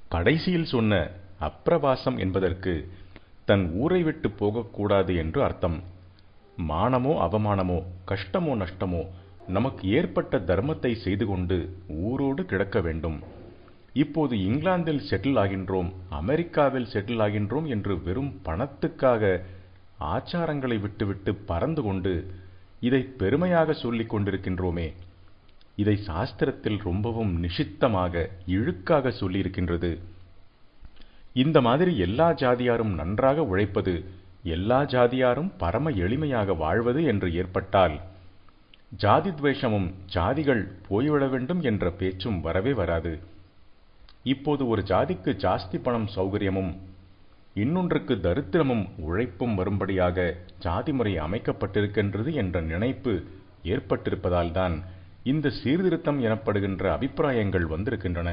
கடைசியில் சொன்ன அப்பிரவாசம் என்பதற்கு தன் ஊரை விட்டு போகக்கூடாது என்று அர்த்தம் மானமோ அவமானமோ கஷ்டமோ நஷ்டமோ நமக்கு ஏற்பட்ட தர்மத்தை செய்து கொண்டு ஊரோடு கிடக்க வேண்டும் இப்போது இங்கிலாந்தில் செட்டில் ஆகின்றோம் அமெரிக்காவில் செட்டில் ஆகின்றோம் என்று வெறும் பணத்துக்காக ஆச்சாரங்களை விட்டுவிட்டு பறந்து கொண்டு இதை பெருமையாக சொல்லிக் கொண்டிருக்கின்றோமே இதை சாஸ்திரத்தில் ரொம்பவும் நிஷித்தமாக இழுக்காக சொல்லியிருக்கின்றது இந்த மாதிரி எல்லா ஜாதியாரும் நன்றாக உழைப்பது எல்லா ஜாதியாரும் பரம எளிமையாக வாழ்வது என்று ஏற்பட்டால் ஜாதி துவேஷமும் ஜாதிகள் போய்விட வேண்டும் என்ற பேச்சும் வரவே வராது இப்போது ஒரு ஜாதிக்கு ஜாஸ்தி பணம் சௌகரியமும் இன்னொன்றுக்கு தரித்திரமும் உழைப்பும் வரும்படியாக ஜாதி முறை அமைக்கப்பட்டிருக்கின்றது என்ற நினைப்பு ஏற்பட்டிருப்பதால்தான் இந்த சீர்திருத்தம் எனப்படுகின்ற அபிப்பிராயங்கள் வந்திருக்கின்றன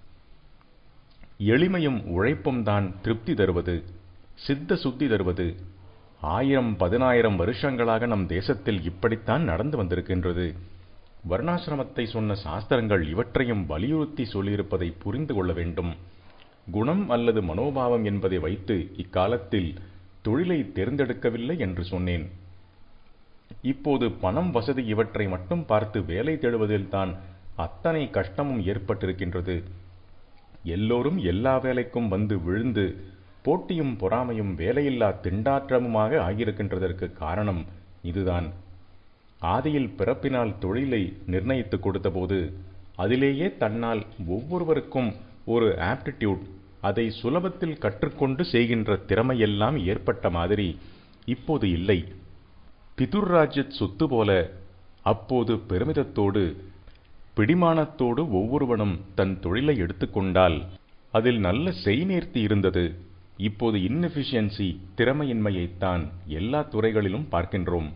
எளிமையும் உழைப்பும் தான் திருப்தி தருவது சித்த சுத்தி தருவது ஆயிரம் பதினாயிரம் வருஷங்களாக நம் தேசத்தில் இப்படித்தான் நடந்து வந்திருக்கின்றது வர்ணாசிரமத்தை சொன்ன சாஸ்திரங்கள் இவற்றையும் வலியுறுத்தி சொல்லியிருப்பதை புரிந்து கொள்ள வேண்டும் குணம் அல்லது மனோபாவம் என்பதை வைத்து இக்காலத்தில் தொழிலை தேர்ந்தெடுக்கவில்லை என்று சொன்னேன் இப்போது பணம் வசதி இவற்றை மட்டும் பார்த்து வேலை தேடுவதில்தான் அத்தனை கஷ்டமும் ஏற்பட்டிருக்கின்றது எல்லோரும் எல்லா வேலைக்கும் வந்து விழுந்து போட்டியும் பொறாமையும் வேலையில்லா திண்டாற்றமுமாக ஆகியிருக்கின்றதற்கு காரணம் இதுதான் ஆதியில் பிறப்பினால் தொழிலை நிர்ணயித்துக் கொடுத்தபோது அதிலேயே தன்னால் ஒவ்வொருவருக்கும் ஒரு ஆப்டிடியூட் அதை சுலபத்தில் கற்றுக்கொண்டு செய்கின்ற திறமையெல்லாம் ஏற்பட்ட மாதிரி இப்போது இல்லை பிதுர்ராஜ்யத் சொத்து போல அப்போது பெருமிதத்தோடு பிடிமானத்தோடு ஒவ்வொருவனும் தன் தொழிலை எடுத்துக்கொண்டால் அதில் நல்ல செய்நேர்த்தி இருந்தது இப்போது இன்னெஃபிஷியன்சி திறமையின்மையைத்தான் எல்லா துறைகளிலும் பார்க்கின்றோம்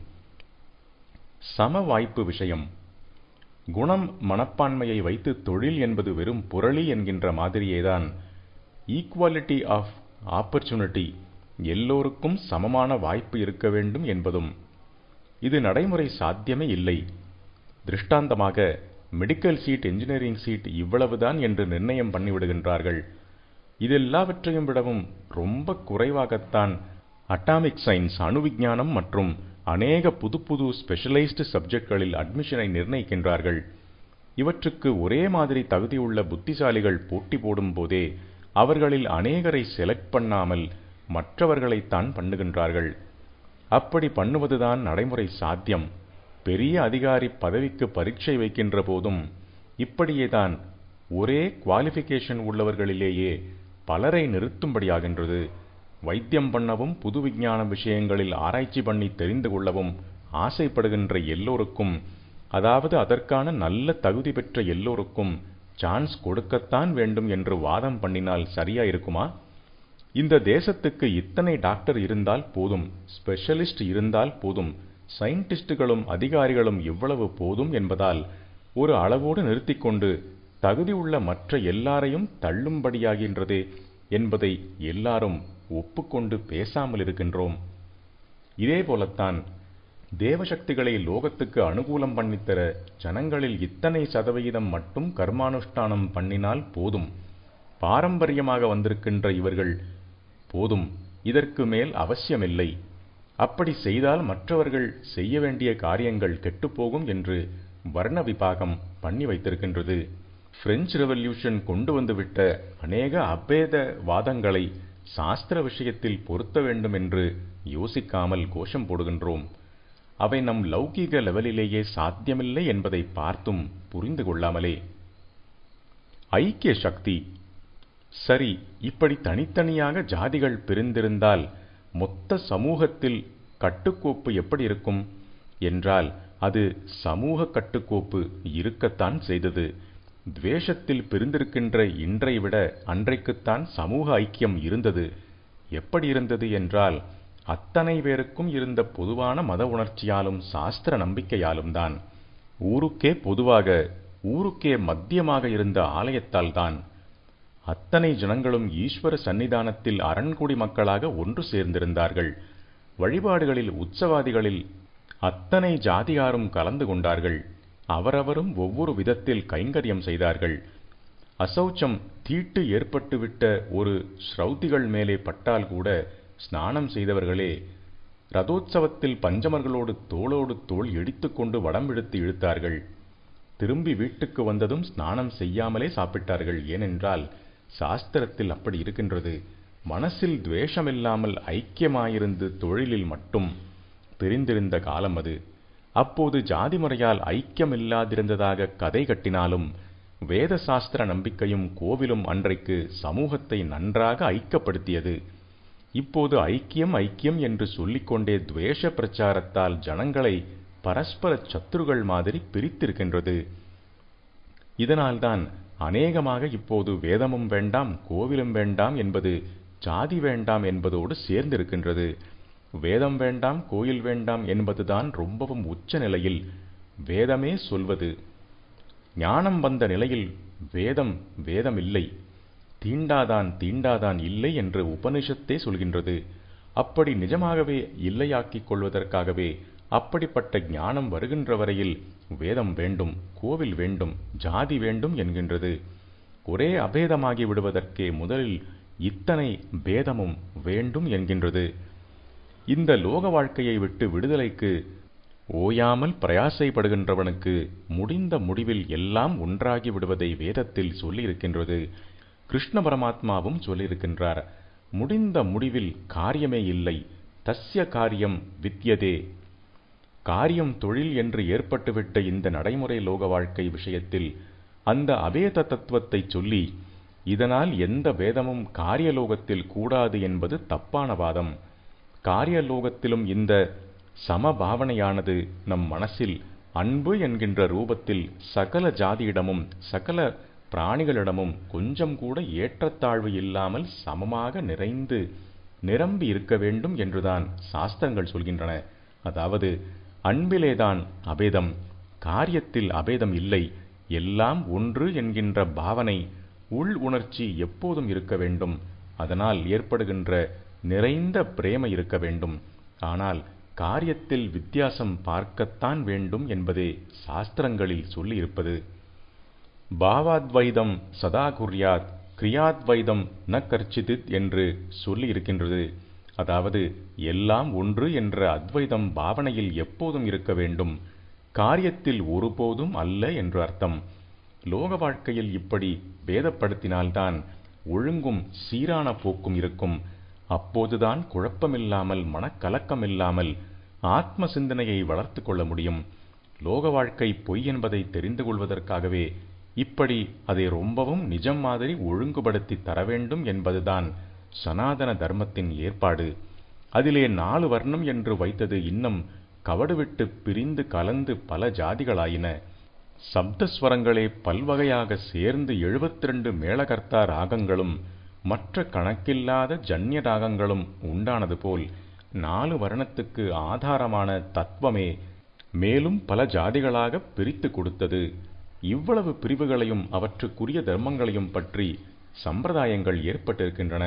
சம வாய்ப்பு விஷயம் குணம் மனப்பான்மையை வைத்து தொழில் என்பது வெறும் புரளி என்கின்ற மாதிரியேதான் ஈக்குவாலிட்டி ஆஃப் ஆப்பர்ச்சுனிட்டி எல்லோருக்கும் சமமான வாய்ப்பு இருக்க வேண்டும் என்பதும் இது நடைமுறை சாத்தியமே இல்லை திருஷ்டாந்தமாக மெடிக்கல் சீட் என்ஜினியரிங் சீட் இவ்வளவுதான் என்று நிர்ணயம் பண்ணிவிடுகின்றார்கள் இதெல்லாவற்றையும் விடவும் ரொம்ப குறைவாகத்தான் அட்டாமிக் சயின்ஸ் அணுவிஞ்ஞானம் மற்றும் அநேக புது புது ஸ்பெஷலைஸ்டு சப்ஜெக்ட்களில் அட்மிஷனை நிர்ணயிக்கின்றார்கள் இவற்றுக்கு ஒரே மாதிரி தகுதியுள்ள புத்திசாலிகள் போட்டி போடும் போதே அவர்களில் அநேகரை செலக்ட் பண்ணாமல் மற்றவர்களைத்தான் பண்ணுகின்றார்கள் அப்படி பண்ணுவதுதான் நடைமுறை சாத்தியம் பெரிய அதிகாரி பதவிக்கு பரீட்சை வைக்கின்ற போதும் இப்படியேதான் ஒரே குவாலிஃபிகேஷன் உள்ளவர்களிலேயே பலரை நிறுத்தும்படியாகின்றது வைத்தியம் பண்ணவும் புது விஞ்ஞான விஷயங்களில் ஆராய்ச்சி பண்ணி தெரிந்து கொள்ளவும் ஆசைப்படுகின்ற எல்லோருக்கும் அதாவது அதற்கான நல்ல தகுதி பெற்ற எல்லோருக்கும் சான்ஸ் கொடுக்கத்தான் வேண்டும் என்று வாதம் பண்ணினால் சரியா இருக்குமா இந்த தேசத்துக்கு இத்தனை டாக்டர் இருந்தால் போதும் ஸ்பெஷலிஸ்ட் இருந்தால் போதும் சயின்டிஸ்டுகளும் அதிகாரிகளும் இவ்வளவு போதும் என்பதால் ஒரு அளவோடு நிறுத்திக்கொண்டு தகுதியுள்ள மற்ற எல்லாரையும் தள்ளும்படியாகின்றதே என்பதை எல்லாரும் ஒப்புக்கொண்டு பேசாமல் இருக்கின்றோம் இதே போலத்தான் தேவசக்திகளை லோகத்துக்கு அனுகூலம் பண்ணித்தர ஜனங்களில் இத்தனை சதவிகிதம் மட்டும் கர்மானுஷ்டானம் பண்ணினால் போதும் பாரம்பரியமாக வந்திருக்கின்ற இவர்கள் போதும் இதற்கு மேல் அவசியமில்லை அப்படி செய்தால் மற்றவர்கள் செய்ய வேண்டிய காரியங்கள் கெட்டுப்போகும் என்று வர்ண விபாகம் பண்ணி வைத்திருக்கின்றது பிரெஞ்சு ரெவல்யூஷன் கொண்டு வந்துவிட்ட அநேக அபேத வாதங்களை சாஸ்திர விஷயத்தில் பொருத்த வேண்டும் என்று யோசிக்காமல் கோஷம் போடுகின்றோம் அவை நம் லௌகீக லெவலிலேயே சாத்தியமில்லை என்பதை பார்த்தும் புரிந்து கொள்ளாமலே ஐக்கிய சக்தி சரி இப்படி தனித்தனியாக ஜாதிகள் பிரிந்திருந்தால் மொத்த சமூகத்தில் கட்டுக்கோப்பு எப்படி இருக்கும் என்றால் அது சமூக கட்டுக்கோப்பு இருக்கத்தான் செய்தது துவேஷத்தில் பிரிந்திருக்கின்ற இன்றை விட அன்றைக்குத்தான் சமூக ஐக்கியம் இருந்தது எப்படி இருந்தது என்றால் அத்தனை பேருக்கும் இருந்த பொதுவான மத உணர்ச்சியாலும் சாஸ்திர நம்பிக்கையாலும் தான் ஊருக்கே பொதுவாக ஊருக்கே மத்தியமாக இருந்த ஆலயத்தால் தான் அத்தனை ஜனங்களும் ஈஸ்வர சன்னிதானத்தில் அரண்குடி மக்களாக ஒன்று சேர்ந்திருந்தார்கள் வழிபாடுகளில் உற்சவாதிகளில் அத்தனை ஜாதியாரும் கலந்து கொண்டார்கள் அவரவரும் ஒவ்வொரு விதத்தில் கைங்கரியம் செய்தார்கள் அசௌச்சம் தீட்டு ஏற்பட்டுவிட்ட ஒரு ஸ்ரௌதிகள் மேலே பட்டால் கூட ஸ்நானம் செய்தவர்களே ரதோத்சவத்தில் பஞ்சமர்களோடு தோளோடு தோள் இடித்துக்கொண்டு வடம்பிடித்து இழுத்தார்கள் திரும்பி வீட்டுக்கு வந்ததும் ஸ்நானம் செய்யாமலே சாப்பிட்டார்கள் ஏனென்றால் சாஸ்திரத்தில் அப்படி இருக்கின்றது மனசில் துவேஷமில்லாமல் ஐக்கியமாயிருந்து தொழிலில் மட்டும் பிரிந்திருந்த காலம் அது அப்போது ஜாதி முறையால் ஐக்கியமில்லாதிருந்ததாக கதை கட்டினாலும் வேத சாஸ்திர நம்பிக்கையும் கோவிலும் அன்றைக்கு சமூகத்தை நன்றாக ஐக்கியப்படுத்தியது இப்போது ஐக்கியம் ஐக்கியம் என்று சொல்லிக்கொண்டே துவேஷ பிரச்சாரத்தால் ஜனங்களை பரஸ்பர சத்துருகள் மாதிரி பிரித்திருக்கின்றது இதனால்தான் அநேகமாக இப்போது வேதமும் வேண்டாம் கோவிலும் வேண்டாம் என்பது ஜாதி வேண்டாம் என்பதோடு சேர்ந்திருக்கின்றது வேதம் வேண்டாம் கோயில் வேண்டாம் என்பதுதான் ரொம்பவும் உச்ச நிலையில் வேதமே சொல்வது ஞானம் வந்த நிலையில் வேதம் வேதம் இல்லை தீண்டாதான் தீண்டாதான் இல்லை என்று உபனிஷத்தே சொல்கின்றது அப்படி நிஜமாகவே இல்லையாக்கிக் கொள்வதற்காகவே அப்படிப்பட்ட ஞானம் வருகின்ற வரையில் வேதம் வேண்டும் கோவில் வேண்டும் ஜாதி வேண்டும் என்கின்றது ஒரே அபேதமாகி விடுவதற்கே முதலில் இத்தனை பேதமும் வேண்டும் என்கின்றது இந்த லோக வாழ்க்கையை விட்டு விடுதலைக்கு ஓயாமல் பிரயாசைப்படுகின்றவனுக்கு முடிந்த முடிவில் எல்லாம் ஒன்றாகி விடுவதை வேதத்தில் சொல்லியிருக்கின்றது கிருஷ்ண பரமாத்மாவும் சொல்லியிருக்கின்றார் முடிந்த முடிவில் காரியமே இல்லை தஸ்ய காரியம் வித்யதே காரியம் தொழில் என்று ஏற்பட்டுவிட்ட இந்த நடைமுறை லோக வாழ்க்கை விஷயத்தில் அந்த அவேத தத்துவத்தை சொல்லி இதனால் எந்த வேதமும் காரியலோகத்தில் கூடாது என்பது தப்பான வாதம் காரியலோகத்திலும் இந்த சமபாவனையானது நம் மனசில் அன்பு என்கின்ற ரூபத்தில் சகல ஜாதியிடமும் சகல பிராணிகளிடமும் கொஞ்சம் கூட ஏற்றத்தாழ்வு இல்லாமல் சமமாக நிறைந்து நிரம்பி இருக்க வேண்டும் என்றுதான் சாஸ்திரங்கள் சொல்கின்றன அதாவது அன்பிலேதான் அபேதம் காரியத்தில் அபேதம் இல்லை எல்லாம் ஒன்று என்கின்ற பாவனை உள் உணர்ச்சி எப்போதும் இருக்க வேண்டும் அதனால் ஏற்படுகின்ற நிறைந்த பிரேம இருக்க வேண்டும் ஆனால் காரியத்தில் வித்தியாசம் பார்க்கத்தான் வேண்டும் என்பதே சாஸ்திரங்களில் சொல்லியிருப்பது பாவாத்வைதம் சதா குர்யாத் கிரியாத்வைதம் ந கர்ச்சிதித் என்று சொல்லியிருக்கின்றது அதாவது எல்லாம் ஒன்று என்ற அத்வைதம் பாவனையில் எப்போதும் இருக்க வேண்டும் காரியத்தில் ஒருபோதும் அல்ல என்று அர்த்தம் லோக வாழ்க்கையில் இப்படி பேதப்படுத்தினால்தான் ஒழுங்கும் சீரான போக்கும் இருக்கும் அப்போதுதான் குழப்பமில்லாமல் மனக்கலக்கமில்லாமல் ஆத்ம சிந்தனையை வளர்த்து கொள்ள முடியும் லோக வாழ்க்கை பொய் என்பதை தெரிந்து கொள்வதற்காகவே இப்படி அதை ரொம்பவும் நிஜம் மாதிரி ஒழுங்குபடுத்தி தர வேண்டும் என்பதுதான் சனாதன தர்மத்தின் ஏற்பாடு அதிலே நாலு வர்ணம் என்று வைத்தது இன்னும் கவடுவிட்டு பிரிந்து கலந்து பல ஜாதிகளாயின சப்தஸ்வரங்களே பல்வகையாக சேர்ந்து எழுபத்தி ரெண்டு மேளகர்த்தா ராகங்களும் மற்ற கணக்கில்லாத ஜன்ய ராகங்களும் உண்டானது போல் நாலு வர்ணத்துக்கு ஆதாரமான தத்துவமே மேலும் பல ஜாதிகளாக பிரித்து கொடுத்தது இவ்வளவு பிரிவுகளையும் அவற்றுக்குரிய தர்மங்களையும் பற்றி சம்பிரதாயங்கள் ஏற்பட்டிருக்கின்றன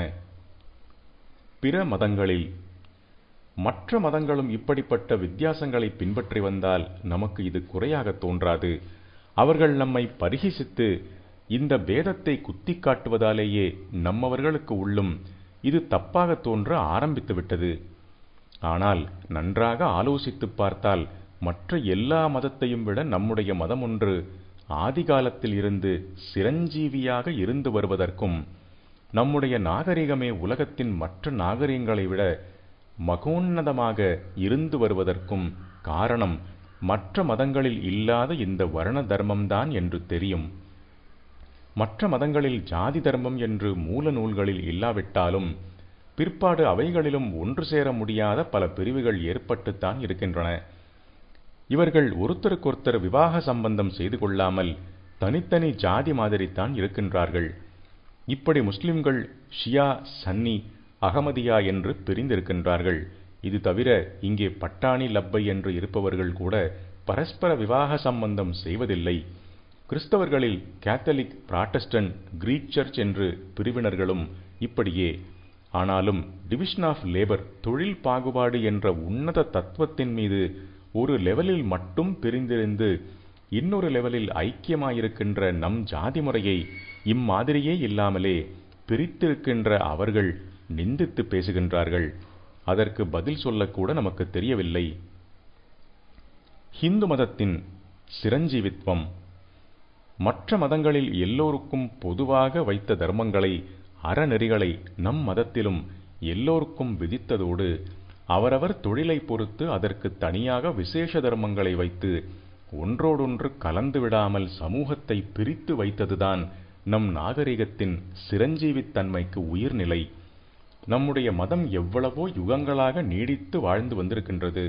பிற மதங்களில் மற்ற மதங்களும் இப்படிப்பட்ட வித்தியாசங்களை பின்பற்றி வந்தால் நமக்கு இது குறையாக தோன்றாது அவர்கள் நம்மை பரிகசித்து இந்த பேதத்தை குத்தி காட்டுவதாலேயே நம்மவர்களுக்கு உள்ளும் இது தப்பாக தோன்ற ஆரம்பித்து விட்டது ஆனால் நன்றாக ஆலோசித்துப் பார்த்தால் மற்ற எல்லா மதத்தையும் விட நம்முடைய மதம் ஒன்று ஆதிகாலத்தில் இருந்து சிரஞ்சீவியாக இருந்து வருவதற்கும் நம்முடைய நாகரிகமே உலகத்தின் மற்ற நாகரிகங்களை விட மகோன்னதமாக இருந்து வருவதற்கும் காரணம் மற்ற மதங்களில் இல்லாத இந்த வர்ண தர்மம்தான் என்று தெரியும் மற்ற மதங்களில் ஜாதி தர்மம் என்று மூல நூல்களில் இல்லாவிட்டாலும் பிற்பாடு அவைகளிலும் ஒன்று சேர முடியாத பல பிரிவுகள் ஏற்பட்டுத்தான் இருக்கின்றன இவர்கள் ஒருத்தருக்கொருத்தர் விவாக சம்பந்தம் செய்து கொள்ளாமல் தனித்தனி ஜாதி மாதிரித்தான் இருக்கின்றார்கள் இப்படி முஸ்லிம்கள் ஷியா சன்னி அகமதியா என்று பிரிந்திருக்கின்றார்கள் இது தவிர இங்கே பட்டாணி லப்பை என்று இருப்பவர்கள் கூட பரஸ்பர விவாக சம்பந்தம் செய்வதில்லை கிறிஸ்தவர்களில் கேத்தலிக் பிராட்டஸ்டன்ட் கிரீக் சர்ச் என்று பிரிவினர்களும் இப்படியே ஆனாலும் டிவிஷன் ஆஃப் லேபர் தொழில் பாகுபாடு என்ற உன்னத தத்துவத்தின் மீது ஒரு லெவலில் மட்டும் பிரிந்திருந்து இன்னொரு லெவலில் ஐக்கியமாயிருக்கின்ற நம் ஜாதி முறையை இம்மாதிரியே இல்லாமலே பிரித்திருக்கின்ற அவர்கள் நிந்தித்து பேசுகின்றார்கள் அதற்கு பதில் சொல்லக்கூட நமக்கு தெரியவில்லை ஹிந்து மதத்தின் சிரஞ்சீவித்வம் மற்ற மதங்களில் எல்லோருக்கும் பொதுவாக வைத்த தர்மங்களை அறநெறிகளை நம் மதத்திலும் எல்லோருக்கும் விதித்ததோடு அவரவர் தொழிலை பொறுத்து அதற்கு தனியாக விசேஷ தர்மங்களை வைத்து ஒன்றோடொன்று கலந்து விடாமல் சமூகத்தை பிரித்து வைத்ததுதான் நம் நாகரிகத்தின் சிரஞ்சீவித்தன்மைக்கு உயிர்நிலை நம்முடைய மதம் எவ்வளவோ யுகங்களாக நீடித்து வாழ்ந்து வந்திருக்கின்றது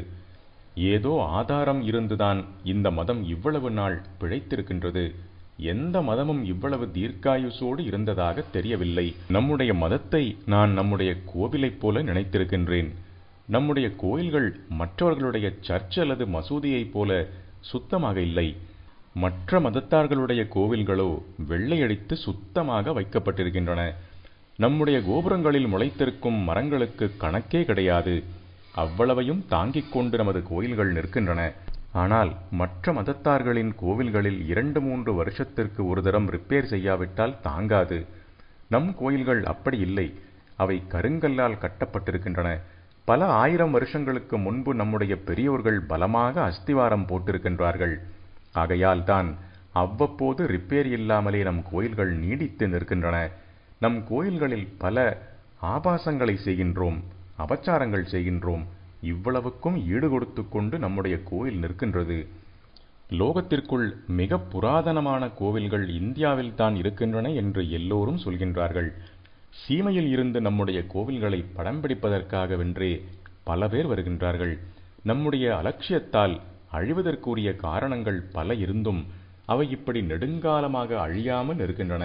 ஏதோ ஆதாரம் இருந்துதான் இந்த மதம் இவ்வளவு நாள் பிழைத்திருக்கின்றது எந்த மதமும் இவ்வளவு தீர்க்காயுசோடு இருந்ததாக தெரியவில்லை நம்முடைய மதத்தை நான் நம்முடைய கோவிலைப் போல நினைத்திருக்கின்றேன் நம்முடைய கோயில்கள் மற்றவர்களுடைய சர்ச் அல்லது மசூதியைப் போல சுத்தமாக இல்லை மற்ற மதத்தார்களுடைய கோவில்களோ வெள்ளையடித்து சுத்தமாக வைக்கப்பட்டிருக்கின்றன நம்முடைய கோபுரங்களில் முளைத்திருக்கும் மரங்களுக்கு கணக்கே கிடையாது அவ்வளவையும் தாங்கிக் கொண்டு நமது கோயில்கள் நிற்கின்றன ஆனால் மற்ற மதத்தார்களின் கோவில்களில் இரண்டு மூன்று வருஷத்திற்கு ஒரு தரம் ரிப்பேர் செய்யாவிட்டால் தாங்காது நம் கோயில்கள் அப்படி இல்லை அவை கருங்கல்லால் கட்டப்பட்டிருக்கின்றன பல ஆயிரம் வருஷங்களுக்கு முன்பு நம்முடைய பெரியோர்கள் பலமாக அஸ்திவாரம் போட்டிருக்கின்றார்கள் ஆகையால் தான் அவ்வப்போது ரிப்பேர் இல்லாமலே நம் கோயில்கள் நீடித்து நிற்கின்றன நம் கோயில்களில் பல ஆபாசங்களை செய்கின்றோம் அபச்சாரங்கள் செய்கின்றோம் இவ்வளவுக்கும் ஈடு கொடுத்து கொண்டு நம்முடைய கோயில் நிற்கின்றது லோகத்திற்குள் மிக புராதனமான கோவில்கள் இந்தியாவில் தான் இருக்கின்றன என்று எல்லோரும் சொல்கின்றார்கள் சீமையில் இருந்து நம்முடைய கோவில்களை படம் பிடிப்பதற்காகவென்றே பல பேர் வருகின்றார்கள் நம்முடைய அலட்சியத்தால் அழிவதற்குரிய காரணங்கள் பல இருந்தும் அவை இப்படி நெடுங்காலமாக அழியாமல் இருக்கின்றன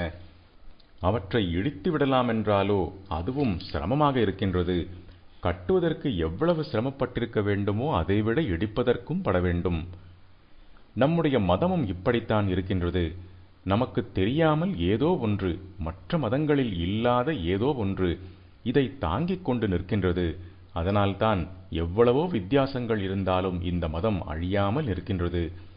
அவற்றை இடித்து விடலாம் என்றாலோ அதுவும் சிரமமாக இருக்கின்றது கட்டுவதற்கு எவ்வளவு சிரமப்பட்டிருக்க வேண்டுமோ அதைவிட இடிப்பதற்கும் பட வேண்டும் நம்முடைய மதமும் இப்படித்தான் இருக்கின்றது நமக்கு தெரியாமல் ஏதோ ஒன்று மற்ற மதங்களில் இல்லாத ஏதோ ஒன்று இதை தாங்கிக் கொண்டு நிற்கின்றது அதனால்தான் எவ்வளவோ வித்தியாசங்கள் இருந்தாலும் இந்த மதம் அழியாமல் இருக்கின்றது